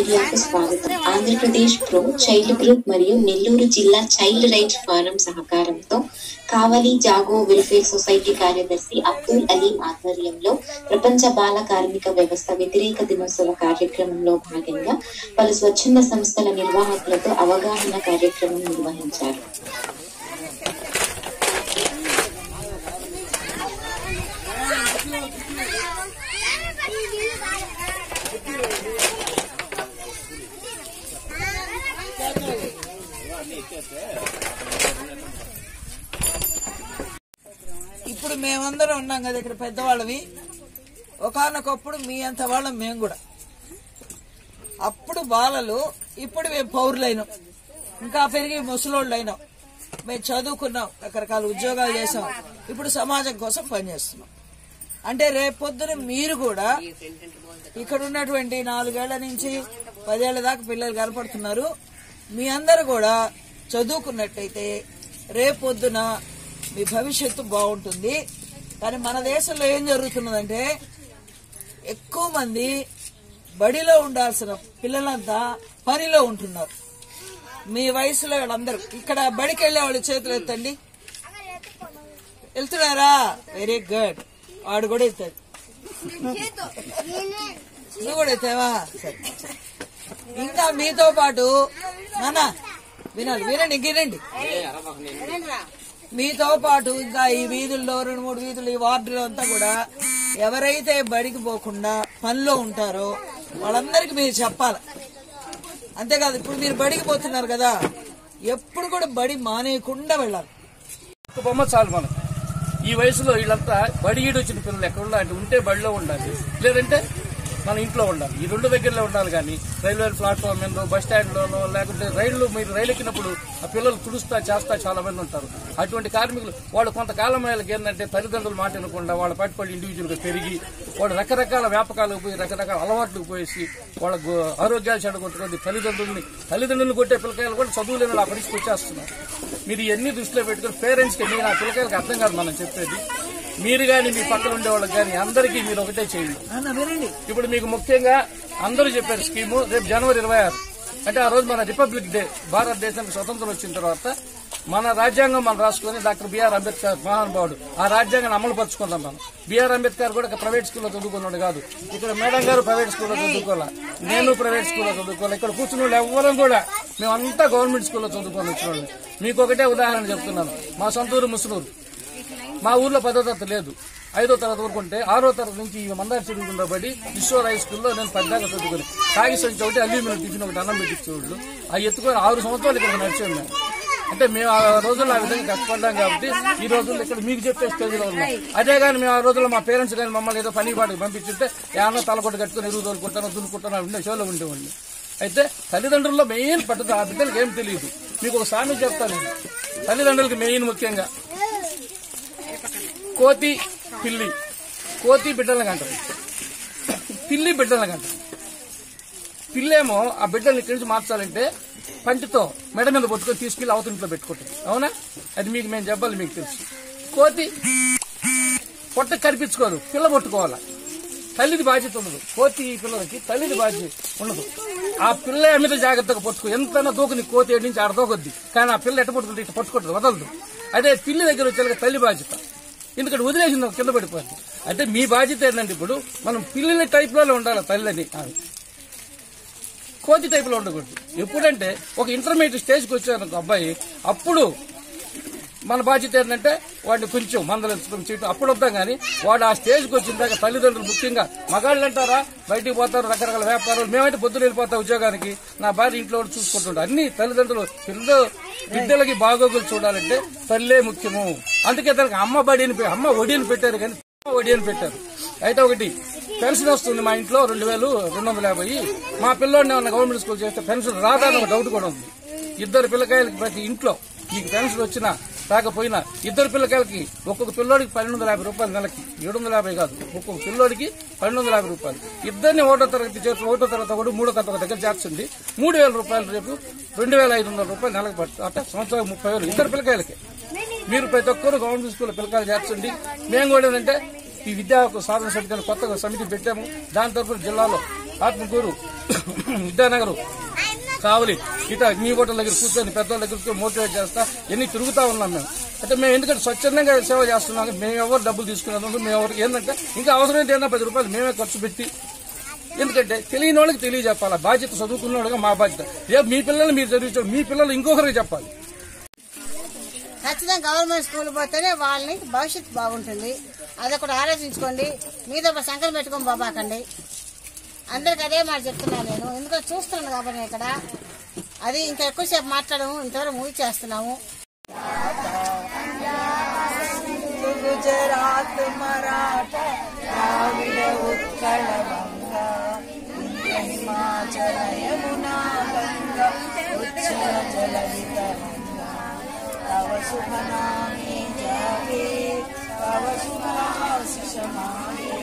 మీడియాకు స్వాగతం Andhra Pradesh pro child group మరియు నెల్లూరు జిల్లా చైల్డ్ రైట్స్ ఫారం సహకారంతో కావలి జాగో వెల్ఫేర్ సొసైటీ కార్యదర్శి అబ్దుల్ అలీం ఆధ్వర్యంలో ప్రపంచ బాల కార్మిక వ్యవస్థ వ్యతిరేక దినోత్సవ కార్యక్రమంలో భాగంగా పలు స్వచ్ఛంద సంస్థల నిర్వాహకులతో అవగాహన కార్యక్రమం నిర్వహించారు ఇప్పుడు మేమందరం ఉన్నాం కదా ఇక్కడ పెద్దవాళ్ళవి ఒకనొకప్పుడు మీ అంత వాళ్ళం మేము కూడా అప్పుడు బాలలు ఇప్పుడు మేము పౌరులైనాం ఇంకా పెరిగి ముసలోళ్ళు అయినాం మేము చదువుకున్నాం రకరకాల ఉద్యోగాలు చేసాం ఇప్పుడు సమాజం కోసం పనిచేస్తున్నాం అంటే రేపొద్దున మీరు కూడా ఇక్కడ ఉన్నటువంటి నాలుగేళ్ల నుంచి పదేళ్ల దాకా పిల్లలు కనపడుతున్నారు మీ అందరు కూడా చదువుకున్నట్టయితే రేపొద్దున మీ భవిష్యత్తు బాగుంటుంది కానీ మన దేశంలో ఏం జరుగుతున్నదంటే ఎక్కువ మంది బడిలో ఉండాల్సిన పిల్లలంతా పనిలో ఉంటున్నారు మీ వయసులో వాళ్ళందరూ ఇక్కడ బడికి వెళ్ళే వాళ్ళు చేతులు ఎత్తండి వెళ్తున్నారా వెరీ గుడ్ వాడు కూడా ఎత్తాడు నువ్వు కూడా ఎత్తావా సరే ఇంకా మీతో పాటు నాన్న వినాలి వినండి వినండి మీతో పాటు ఇంకా ఈ వీధుల్లో రెండు మూడు వీధులు ఈ వార్డులో అంతా కూడా ఎవరైతే బడికి పోకుండా పనిలో ఉంటారో వాళ్ళందరికీ మీరు చెప్పాలి అంతేకాదు ఇప్పుడు మీరు బడికి పోతున్నారు కదా ఎప్పుడు కూడా బడి మానేయకుండా వెళ్ళాలి ఒక బొమ్మ చాలు మనం ఈ వయసులో వీళ్ళంతా బడి ఈడు వచ్చిన పిల్లలు ఎక్కడ ఉండాలి అంటే ఉంటే బడిలో ఉండాలి లేదంటే మన ఇంట్లో ఉండాలి ఈ రెండు దగ్గరలో ఉండాలి కానీ రైల్వే ప్లాట్ఫామ్ మీద బస్ స్టాండ్లోనో లేకుంటే రైళ్లు మీరు రైలు ఎక్కినప్పుడు ఆ పిల్లలు తుడుస్తా చేస్తా చాలా మంది ఉంటారు అటువంటి కార్మికులు వాళ్ళు కొంతకాలం వాళ్ళకి ఏంటంటే తల్లిదండ్రులు మాట వినకుండా వాళ్ళ పట్టుబడి ఇండివిజువల్ గా పెరిగి వాళ్ళు రకరకాల వ్యాపకాలకు పోయి రకరకాల అలవాట్లకు పోయేసి వాళ్ళ గు- ఆరోగ్యాలు చెడగొట్టుకుంది తల్లిదండ్రుల్ని తల్లిదండ్రులను కొట్టే పిల్లకాయలు కూడా చదువు లేని ఆ పరిస్థితి వచ్చేస్తున్నారు మీరు ఇవన్నీ దృష్టిలో పెట్టుకుని పేరెంట్స్ కి మీరు ఆ పిల్లకాయలకు అర్థం కాదు మనం చెప్పేది మీరు కానీ మీ పక్కన ఉండే వాళ్ళకి కానీ అందరికీ మీరు ఒకటే చేయండి నాన్న వినండి ఇప్పుడు మీకు ముఖ్యంగా అందరూ చెప్పారు స్కీము రేపు జనవరి ఇరవై ఆరు అంటే ఆ రోజు మన రిపబ్లిక్ డే భారతదేశానికి స్వతంత్రం వచ్చిన తర్వాత మన రాజ్యాంగం మనం రాసుకుని డాక్టర్ బిఆర్ అంబేద్కర్ మహానుభావుడు ఆ రాజ్యాంగాన్ని అమలు పరుచుకుందాం మనం బిఆర్ అంబేద్కర్ కూడా ఒక ప్రైవేట్ స్కూల్లో చదువుకున్నాడు కాదు ఇక్కడ మేడం గారు ప్రైవేట్ స్కూల్లో చదువుకోవాలా నేను ప్రైవేట్ స్కూల్లో చదువుకోవాలి ఇక్కడ కూర్చున్న వాళ్ళు ఎవ్వరం కూడా మేమంతా గవర్నమెంట్ స్కూల్లో చదువుకొని వచ్చిన వాళ్ళు మీకు ఒకటే ఉదాహరణ చెప్తున్నాను మా సొంతూరు ముసునూరు మా ఊర్లో పదో తరగతి లేదు ఐదో తరగతి వరకు ఉంటే ఆరో తరగతి నుంచి ఈ మందార చెరువు బడి ఈశ్వర్ హై స్కూల్లో నేను పద్దాకా చదువుకుని కాగి సంచి ఒకటి అల్యూమినియం టిఫిన్ ఒకటి అన్నం పెట్టించేవాళ్ళు ఆ ఎత్తుకొని ఆరు సంవత్సరాలు ఇక్కడ నడిచాం మేము అంటే మేము ఆ రోజుల్లో ఆ విధంగా కష్టపడ్డాం కాబట్టి ఈ రోజుల్లో ఇక్కడ మీకు చెప్పే స్టేజ్లో ఉన్నాం అదే కానీ మేము ఆ రోజుల్లో మా పేరెంట్స్ కానీ మమ్మల్ని ఏదో పని పాటికి పంపించుంటే ఏమన్నా తలకొట్టు కట్టుకుని ఎరువు తోలుకుంటానో దున్నుకుంటానో ఉండే షోలో ఉండేవాడిని అయితే తల్లిదండ్రుల్లో మెయిన్ పట్టుదల ఆ బిడ్డలకు ఏం తెలియదు మీకు ఒక సామెత చెప్తాను నేను. తల్లిదండ్రులకి మెయిన్ ముఖ్యంగా కోతి పిల్లి కోతి బిడ్డలను అంటారు పిల్లి బిడ్డలను అంటారు పిల్లేమో ఆ బిడ్డల్ని ఇక్కడి నుంచి మార్చాలంటే పంటితో మెడ మీద పట్టుకొని తీసుకెళ్లి అవతలింట్లో పెట్టుకుంటుంది అవునా అది మీకు మేము చెప్పాలి మీకు తెలుసు కోతి పొట్ట కనిపించుకోదు పిల్ల పట్టుకోవాలా తల్లిది బాధ్యత ఉండదు కోతి ఈ పిల్లలకి తల్లిది బాధ్యత ఉండదు ఆ పిల్ల మీద జాగ్రత్తగా పట్టుకో ఎంత దూకుని కోతి ఏడు నుంచి ఆడ దూకొద్ది కానీ ఆ పిల్ల ఎట్ట పట్టుకుంటే ఇట్ట పట్టుకుంటుంది వదలదు అదే పిల్లి దగ్గర వచ్చేలాగా తల్లి బాధ్యత ఎందుకంటే వదిలేసింది కింద పడిపోద్ది అంటే మీ బాధ్యత ఏంటంటే ఇప్పుడు మనం పిల్లల టైప్ లో ఉండాలి తల్లిని ఆమె. కోతి టైప్ లో ఉండకూడదు ఎప్పుడంటే ఒక ఇంటర్మీడియట్ స్టేజ్కి వచ్చారు ఒక అబ్బాయి అప్పుడు మన బాధ్యత ఏంటంటే వాడిని కొంచెం మందలించడం చేయటం అప్పుడు వద్దాం కానీ వాడు ఆ స్టేజ్కి వచ్చిన దాకా తల్లిదండ్రులు ముఖ్యంగా మగాళ్ళు అంటారా బయటికి పోతారు రకరకాల వ్యాపారాలు మేమైతే పొద్దున వెళ్ళిపోతాం ఉద్యోగానికి నా భార్య ఇంట్లో ఉండి చూసుకుంటుంటాం అన్ని తల్లిదండ్రులు పిల్లలు బిడ్డలకి బాగోగులు చూడాలంటే తల్లే ముఖ్యము అందుకే దానికి అమ్మ బడిని పె- అమ్మ ఒడిని పెట్టారు కానీ అమ్మ ఒడి అని పెట్టారు అయితే ఒకటి పెన్షన్ వస్తుంది మా ఇంట్లో రెండు వేలు రెండు వందల యాభై మా పిల్లోడిని ఏమన్నా గవర్నమెంట్ స్కూల్ చేస్తే పెన్షన్ రాదా అని ఒక డౌట్ కూడా ఉంది ఇద్దరు పిల్లకాయలకి ప్రతి ఇంట్లో మీకు పెన్షన్ వచ్చినా రాకపోయినా ఇద్దరు పిల్లకాయలకి ఒక్కొక్క పిల్లోడికి పన్నెండు వందల యాభై రూపాయలు నెలకి ఏడు వందల యాభై కాదు ఒక్కొక్క పిల్లోడికి పన్నెండు వందల యాభై రూపాయలు ఇద్దరిని ఒకటో తరగతి చేసి ఒకటో తరగతి ఒకటి మూడో తరగతి ఒక దగ్గర చేర్చండి మూడు వేల రూపాయలు రేపు రెండు వేల ఐదు వందల రూపాయలు నెలకు పడుతుంది అంటే సంవత్సరం ముప్పై వేలు ఇద్దరు పిల్లకాయలకి మీరు ప్రతి ఒక్కరు గవర్నమెంట్ స్కూల్ పిల్లకాయలు చేర్చండి మేము కూడా ఏంటంటే ఈ విద్యా హక్కు సాధన సమితి అని కొత్తగా సమితి పెట్టాము దాని తరఫున జిల్లాలో ఆత్మకూరు విద్యానగర్ కావలి ఇట మీ హోటల్ దగ్గర కూర్చొని పెద్దవాళ్ళ దగ్గర కూర్చొని మోటివేట్ చేస్తా ఎన్ని తిరుగుతా ఉన్నాం మేము అంటే మేము ఎందుకంటే స్వచ్ఛందంగా సేవ చేస్తున్నాం మేము ఎవరు డబ్బులు తీసుకున్నాము మేము ఎవరు ఏంటంటే ఇంకా అవసరమైతే ఏదైనా పది రూపాయలు మేమే ఖర్చు పెట్టి ఎందుకంటే తెలియని వాళ్ళకి తెలియజెప్పాలి బాధ్యత చదువుకున్న వాళ్ళగా మా బాధ్యత రేపు మీ పిల్లలు మీరు చదివించారు మీ పిల్లలు ఇంకొకరికి చెప్పాలి ఖచ్చితంగా గవర్నమెంట్ స్కూల్ పోతేనే వాళ్ళని భవిష్యత్తు బాగుంటుంది అదొకటి ఆలోచించుకోండి మీతో ఒక సంకల్పం పెట్టుకొని బాబాకండి అందరికి అదే మాట చెప్తున్నాను నేను ఎందుకంటే చూస్తున్నాను కాబట్టి నేను ఇక్కడ అది ఇంకా ఎక్కువసేపు మాట్లాడము ఇంతవరకు మూవీ చేస్తున్నాము గుజరాత్ మరాఠా ద్రావిడ ఉత్కళ వంగ హిమాచల యమునా గంగ ఉచ్చల జల వితరంగ తవ శుభ నామే జాగే తవ శుభ శిషమాగే